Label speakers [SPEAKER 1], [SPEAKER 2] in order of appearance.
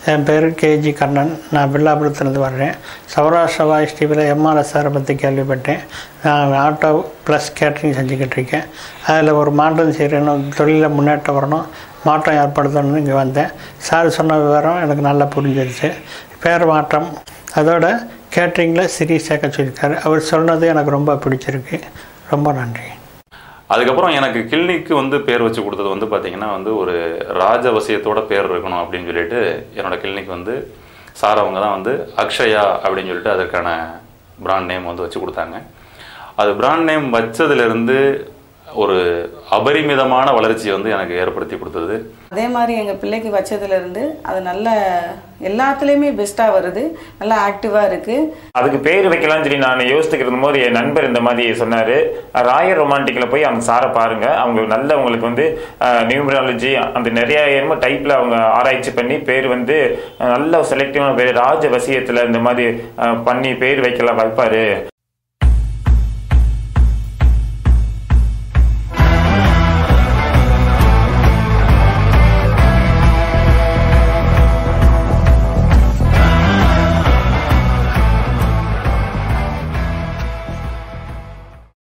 [SPEAKER 1] என் பேர் கேஜி கண்ணன் நான் வில்லாபுரத்துலேருந்து வர்றேன் சௌராஷ்டிர வாய்ஸ் டிவியில் எம்ஆர்எஸ் சாரை பற்றி கேள்விப்பட்டேன் நான் ஆட்டோ ப்ளஸ் கேட்ரிங் செஞ்சுக்கிட்டு இருக்கேன் அதில் ஒரு மாற்றம் செய்யணும் தொழிலில் முன்னேற்றம் வரணும் மாற்றம் ஏற்படுத்தணும்னு இங்கே வந்தேன் சார் சொன்ன விவரம் எனக்கு நல்லா புரிஞ்சிருச்சு பேர் மாற்றம் அதோட கேட்ரிங்கில் சிரி சேர்க்க சொல்லியிருக்காரு அவர் சொன்னது எனக்கு ரொம்ப பிடிச்சிருக்கு ரொம்ப நன்றி
[SPEAKER 2] அதுக்கப்புறம் எனக்கு கிளினிக்கு வந்து பேர் வச்சு கொடுத்தது வந்து பார்த்தீங்கன்னா வந்து ஒரு ராஜவசியத்தோட பேர் இருக்கணும் அப்படின்னு சொல்லிட்டு என்னோட கிளினிக் வந்து சார் அவங்க தான் வந்து அக்ஷயா அப்படின்னு சொல்லிட்டு அதற்கான பிராண்ட் நேம் வந்து வச்சு கொடுத்தாங்க அது பிராண்ட் நேம் வச்சதுலேருந்து ஒரு அபரிமிதமான வளர்ச்சியை வந்து எனக்கு ஏற்படுத்தி கொடுத்தது
[SPEAKER 3] அதே மாதிரி எங்கள் பிள்ளைக்கு வச்சதுலேருந்து அது நல்ல எல்லாத்துலேயுமே பெஸ்ட்டாக வருது நல்லா ஆக்டிவாக இருக்குது
[SPEAKER 4] அதுக்கு பேர் வைக்கலாம்னு சொல்லி நான் யோசிச்சுட்டு இருக்கும்போது என் நண்பர் இந்த மாதிரி சொன்னார் ராயர் ரொமான்டிக்கில் போய் அவங்க சாரை பாருங்க அவங்க நல்ல உங்களுக்கு வந்து நியூமராலஜி அந்த நிறைய என்னமோ டைப்பில் அவங்க ஆராய்ச்சி பண்ணி பேர் வந்து அஹ், நல்ல செலக்டிவான பேர் ராஜ வசியத்தில் இந்த மாதிரி அஹ், பண்ணி பேர் வைக்கலாம் வைப்பாரு